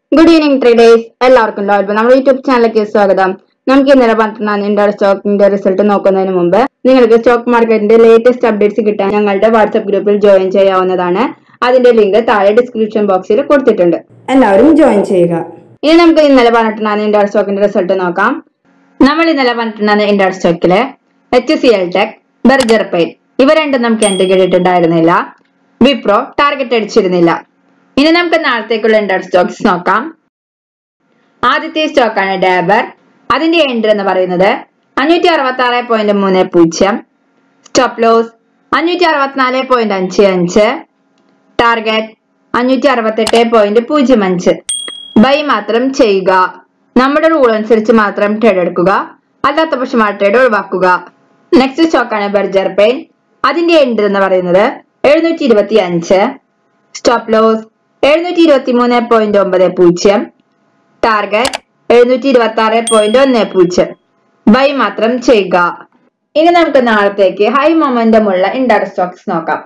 good evening traders എല്ലാവർക്കും ലോഡ് നമ്മുടെ യൂട്യൂബ് ചാനലിലേക്ക് സ്വാഗതം നമുക്ക് ഇന്നലെ പന്ത്രണ്ടാം ഇന്ത്യയുടെ സ്റ്റോക്കിന്റെ റിസൾട്ട് നോക്കുന്നതിന് മുമ്പ് നിങ്ങൾക്ക് സ്റ്റോക്ക് മാർക്കറ്റിന്റെ ലേറ്റസ്റ്റ് അപ്ഡേറ്റ്സ് കിട്ടാൻ ഞങ്ങളുടെ വാട്സ്ആപ്പ് ഗ്രൂപ്പിൽ ജോയിൻ ചെയ്യാവുന്നതാണ് അതിന്റെ ലിങ്ക് താഴെ ഡിസ്ക്രിപ്ഷൻ ബോക്സിൽ കൊടുത്തിട്ടുണ്ട് എല്ലാവരും ജോയിൻ ചെയ്യുക ഇനി നമുക്ക് ഇന്നലെ പറഞ്ഞിട്ടുണ്ടാകുന്ന ഇന്ത്യ സ്റ്റോക്കിന്റെ റിസൾട്ട് നോക്കാം നമ്മൾ ഇന്നലെ പറഞ്ഞിട്ടുണ്ടാകുന്ന ഇന്ത്യ സ്റ്റോക്കിലെ H C L tech Berger paint ഇവ രണ്ടും നമുക്ക് എൻട്രി കേട്ടിട്ടുണ്ടായിരുന്നില്ല വിപ്രോ ടാർഗറ്റ് അടിച്ചിരുന്നില്ല ഇനി നമുക്ക് നാളത്തേക്കുള്ള ഇൻഡർ സ്റ്റോക്സ് നോക്കാം ആദ്യത്തെ സ്റ്റോക്കാണ് ഡാബർ അതിന്റെ എൻട്രി എന്ന് പറയുന്നത് അഞ്ഞൂറ്റി അറുപത്തി ആറ് പോയിന്റ് മൂന്ന് പൂജ്യം സ്റ്റോപ്പ് ലോസ് അഞ്ഞൂറ്റി അറുപത്തിനാല് പോയിന്റ് അഞ്ച് അഞ്ച് ടാർഗറ്റ് അഞ്ഞൂറ്റി അറുപത്തെട്ട് പോയിന്റ് പൂജ്യം അഞ്ച് ബൈ മാത്രം ചെയ്യുക നമ്മുടെ റൂൾ അനുസരിച്ച് മാത്രം ട്രേഡ് എടുക്കുക അല്ലാത്ത പക്ഷം ആ ട്രേഡ് ഒഴിവാക്കുക നെക്സ്റ്റ് സ്റ്റോക്കാണ് ബർജർ പെയിൻ അതിന്റെ എൻട്രി എന്ന് പറയുന്നത് എഴുന്നൂറ്റി ഇരുപത്തി അഞ്ച് സ്റ്റോപ്പ് ലോസ് എഴുന്നൂറ്റി ഇരുപത്തി മൂന്ന് പോയിന്റ് ഒമ്പത് പൂജ്യം ടാർഗറ്റ് എഴുന്നൂറ്റി ഇരുപത്തി ആറ് പോയിന്റ് ഒന്ന് പൂജ്യം ബൈ മാത്രം ചെയ്യുക ഇനി നമുക്ക് നാളത്തേക്ക് ഹൈ മൊമെന്റം ഉള്ള ഇൻഡർ സ്റ്റോക്സ് നോക്കാം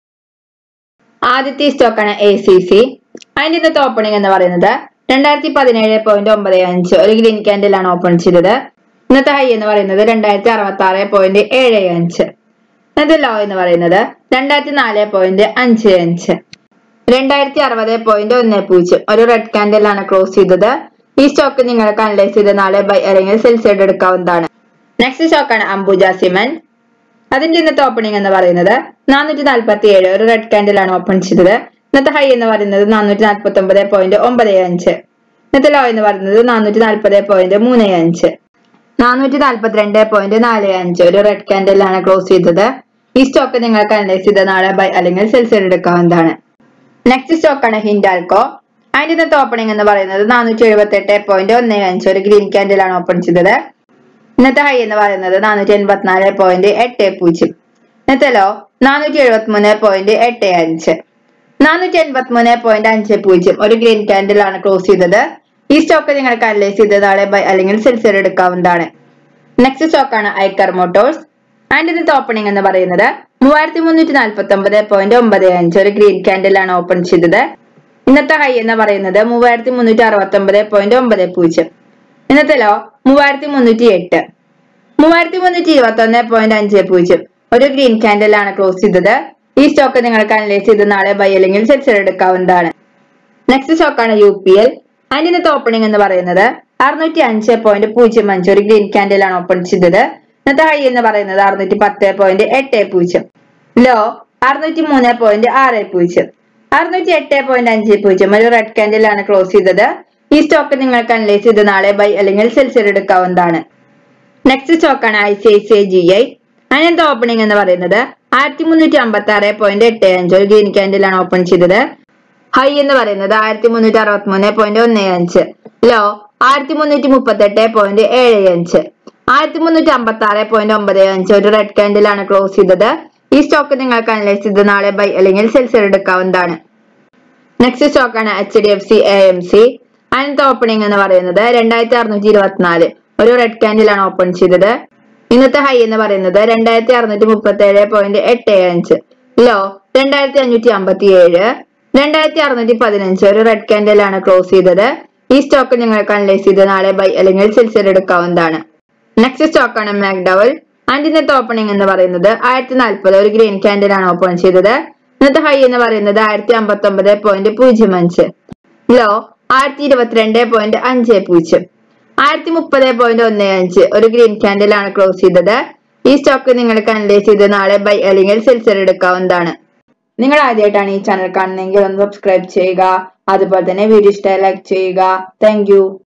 ആദ്യത്തെ സ്റ്റോക്കാണ് എ സി സി അതിന്റെ ഇന്നത്തെ ഓപ്പണിംഗ് എന്ന് പറയുന്നത് രണ്ടായിരത്തി പതിനേഴ് പോയിന്റ് ഒമ്പത് അഞ്ച് ഒരു ഗ്രീൻ ക്യാൻഡിലാണ് ഓപ്പൺ ചെയ്തത് ഇന്നത്തെ ഹൈ എന്ന് പറയുന്നത് രണ്ടായിരത്തി അറുപത്തി ആറ് പോയിന്റ് ഏഴ് അഞ്ച് ഇന്നത്തെ ലോ എന്ന് പറയുന്നത് രണ്ടായിരത്തി നാല് പോയിന്റ് അഞ്ച് അഞ്ച് രണ്ടായിരത്തി അറുപത് പോയിന്റ് ഒന്ന് പൂജ്യം ഒരു റെഡ് ക്യാൻഡിലാണ് ക്ലോസ് ചെയ്തത് ഈ സ്റ്റോക്ക് നിങ്ങൾക്ക് അനലൈസ് ചെയ്ത് നാളെ ബൈ അല്ലെങ്കിൽ സെൽ സൈഡ് എടുക്കാവുന്നതാണ് നെക്സ്റ്റ് സ്റ്റോക്കാണ് അംബുജ സിമെന്റ് അതിന്റെ ഇന്നത്തെ ഓപ്പണിംഗ് എന്ന് പറയുന്നത് നാനൂറ്റി നാൽപ്പത്തി ഏഴ് ഒരു റെഡ് ക്യാൻഡിലാണ് ഓപ്പൺ ചെയ്തത് ഇന്നത്തെ ഹൈ എന്ന് പറയുന്നത് നാനൂറ്റി നാൽപ്പത്തി ഒമ്പത് പോയിന്റ് ഒമ്പത് അഞ്ച് ഇന്നത്തെ ലോ എന്ന് പറയുന്നത് നാനൂറ്റി നാൽപ്പത് പോയിന്റ് മൂന്ന് അഞ്ച് നാനൂറ്റി നാൽപ്പത്തിരണ്ട് പോയിന്റ് നാല് അഞ്ച് ഒരു റെഡ് ക്യാൻഡിലാണ് ക്ലോസ് ചെയ്തത് ഈ സ്റ്റോക്ക് നിങ്ങൾക്ക് അനലൈസ് ചെയ്ത് നാളെ ബൈ അല്ലെങ്കിൽ സെൽ സൈഡ് എടുക്കാവുന്നതാണ് നെക്സ്റ്റ് സ്റ്റോക്കാണ് ഹിൻഡാൽകോ അതിന്റെ ഇന്നത്തെ ഓപ്പണിംഗ് എന്ന് പറയുന്നത് നാനൂറ്റി എഴുപത്തി എട്ട് പോയിന്റ് ഒന്ന് അഞ്ച് ഒരു ഗ്രീൻ ക്യാൻഡിലാണ് ഓപ്പൺ ചെയ്തത് ഇന്നത്തെ ഹൈ എന്ന് പറയുന്നത് നാനൂറ്റി എൺപത്തിനാല് പോയിന്റ് എട്ട് പൂജ്യം ഇന്നത്തെ ലോ നാനൂറ്റി എഴുപത്തി മൂന്ന് പോയിന്റ് എട്ട് അഞ്ച് നാനൂറ്റി എൺപത്തി മൂന്ന് പോയിന്റ് അഞ്ച് പൂജ്യം ഒരു ഗ്രീൻ ക്യാൻഡിലാണ് ക്ലോസ് ചെയ്തത് ഈ സ്റ്റോക്ക് നിങ്ങൾക്ക് അനലൈസ് ചെയ്ത് നാളെ ബൈ അല്ലെങ്കിൽ സെൽസിയർ എടുക്കാവുന്നതാണ് നെക്സ്റ്റ് സ്റ്റോക്കാണ് ഐക്കർ മോട്ടോഴ്സ് അതിന്റെ ഇന്നത്തെ ഓപ്പണിംഗ് എന്ന് പറയുന്നത് മൂവായിരത്തി മുന്നൂറ്റി നാൽപ്പത്തി ഒമ്പത് പോയിന്റ് ഒമ്പത് അഞ്ച് ഒരു ഗ്രീൻ ക്യാൻഡിലാണ് ഓപ്പൺ ചെയ്തത് ഇന്നത്തെ ഹൈ എന്ന് പറയുന്നത് മൂവായിരത്തി മുന്നൂറ്റി അറുപത്തി ഒമ്പത് പോയിന്റ് ഒമ്പത് പൂജ്യം ഇന്നത്തെ ലോ മൂവായിരത്തി മുന്നൂറ്റി എട്ട് മൂവായിരത്തി മുന്നൂറ്റി ഇരുപത്തി ഒന്ന് പോയിന്റ് അഞ്ച് പൂജ്യം ഒരു ഗ്രീൻ ക്യാൻഡിലാണ് ക്ലോസ് ചെയ്തത് ഈ സ്റ്റോക്ക് നിങ്ങൾക്ക് അനലൈസ് ചെയ്ത് നാളെ ബൈ അല്ലെങ്കിൽ സെൽസർ എടുക്കാവുന്നതാണ് നെക്സ്റ്റ് സ്റ്റോക്കാണ് യു പി എൽ അതിന്റെ ഇന്നത്തെ ഓപ്പണിംഗ് എന്ന് പറയുന്നത് അറുന്നൂറ്റി അഞ്ച് പോയിന്റ് പൂജ്യം അഞ്ച് ഒരു ഗ്രീൻ ക്യാൻഡിലാണ് ഓപ്പൺ ചെയ്തത് ഇന്നത്തെ ഹൈ എന്ന് പറയുന്നത് അറുന്നൂറ്റി പത്ത് പോയിന്റ് എട്ട് പൂജ്യം ലോ അറുന്നൂറ്റി മൂന്ന് പോയിന്റ് ആറ് പൂജ്യം അറുന്നൂറ്റി എട്ട് പോയിന്റ് അഞ്ച് പൂജ്യം ഒരു റെഡ് ക്യാൻഡിലാണ് ക്ലോസ് ചെയ്തത് ഈ സ്റ്റോക്ക് നിങ്ങൾക്ക് അനലൈസ് ചെയ്ത് നാളെ ബൈ അല്ലെങ്കിൽ സെൽസിയർ എടുക്കാവുന്നതാണ് നെക്സ്റ്റ് സ്റ്റോക്കാണ് I C I C I G I അതിനകത്ത് ഓപ്പണിംഗ് എന്ന് പറയുന്നത് ആയിരത്തി മുന്നൂറ്റി അമ്പത്തി ആറ് പോയിന്റ് എട്ട് അഞ്ച് ഒരു ഗ്രീൻ ക്യാൻഡിലാണ് ഓപ്പൺ ചെയ്തത് ഹൈ എന്ന് പറയുന്നത് ആയിരത്തി മുന്നൂറ്റി അറുപത്തി മൂന്ന് പോയിന്റ് ഒന്ന് അഞ്ച് ലോ ആയിരത്തി മുന്നൂറ്റി മുപ്പത്തി എട്ട് പോയിന്റ് ഏഴ് അഞ്ച് ആയിരത്തി മുന്നൂറ്റി അമ്പത്തി ആറ് പോയിന്റ് ഒമ്പത് അഞ്ച് ഒരു റെഡ് ക്യാൻഡിലാണ് ക്ലോസ് ചെയ്തത് ഈ സ്റ്റോക്ക് നിങ്ങൾക്ക് അനലൈസ് ചെയ്ത് നാളെ ബൈ അല്ലെങ്കിൽ സെൽസിയർ എടുക്കാവുന്നതാണ് നെക്സ്റ്റ് സ്റ്റോക്കാണ് H D F C A M C അതിനകത്തെ ഓപ്പണിംഗ് എന്ന് പറയുന്നത് രണ്ടായിരത്തി അറുന്നൂറ്റി ഇരുപത്തിനാല് ഒരു റെഡ് ക്യാൻഡിലാണ് ഓപ്പൺ ചെയ്തത് ഇന്നത്തെ ഹൈ എന്ന് പറയുന്നത് രണ്ടായിരത്തി അറുന്നൂറ്റി മുപ്പത്തി ഏഴ് പോയിന്റ് എട്ട് അഞ്ച് ലോ രണ്ടായിരത്തി അഞ്ഞൂറ്റി അമ്പത്തി ഏഴ് രണ്ടായിരത്തി അറുന്നൂറ്റി പതിനഞ്ച് ഒരു റെഡ് ക്യാൻഡിലാണ് ക്ലോസ് ചെയ്തത് ഈ സ്റ്റോക്ക് നിങ്ങൾക്ക് അനലൈസ് ചെയ്ത് നാളെ ബൈ അല്ലെങ്കിൽ സെൽസിയർ എടുക്കാവുന്നതാണ് നെക്സ്റ്റ് സ്റ്റോക്കാണ് മാക്ഡവൽ ആൻഡ് ഇന്നത്തെ ഓപ്പണിംഗ് എന്ന് പറയുന്നത് ആയിരത്തി നാൽപ്പത് ഒരു ഗ്രീൻ ക്യാൻഡിലാണ് ഓപ്പൺ ചെയ്തത് ഇന്നത്തെ ഹൈ എന്ന് പറയുന്നത് ആയിരത്തി അമ്പത്തി ഒമ്പത് പോയിന്റ് പൂജ്യം അഞ്ച് ലോ ആയിരത്തി ഇരുപത്തിരണ്ട് പോയിന്റ് അഞ്ച് പൂജ്യം ആയിരത്തി മുപ്പത് പോയിന്റ് ഒന്ന് അഞ്ച് ഒരു ഗ്രീൻ ക്യാൻഡിലാണ് ക്ലോസ് ചെയ്തത് ഈ സ്റ്റോക്ക് നിങ്ങൾക്ക് അനലൈസ് ചെയ്ത് നാളെ ബൈ അല്ലെങ്കിൽ സെൽസർ എടുക്കാവുന്നതാണ് നിങ്ങൾ ആദ്യമായിട്ടാണ് ഈ ചാനൽ കാണുന്നതെങ്കിൽ ഒന്ന് സബ്സ്ക്രൈബ് ചെയ്യുക അതുപോലെ തന്നെ വീഡിയോ ഇഷ്ടമായി ലൈക്ക് ചെയ്യുക താങ്ക്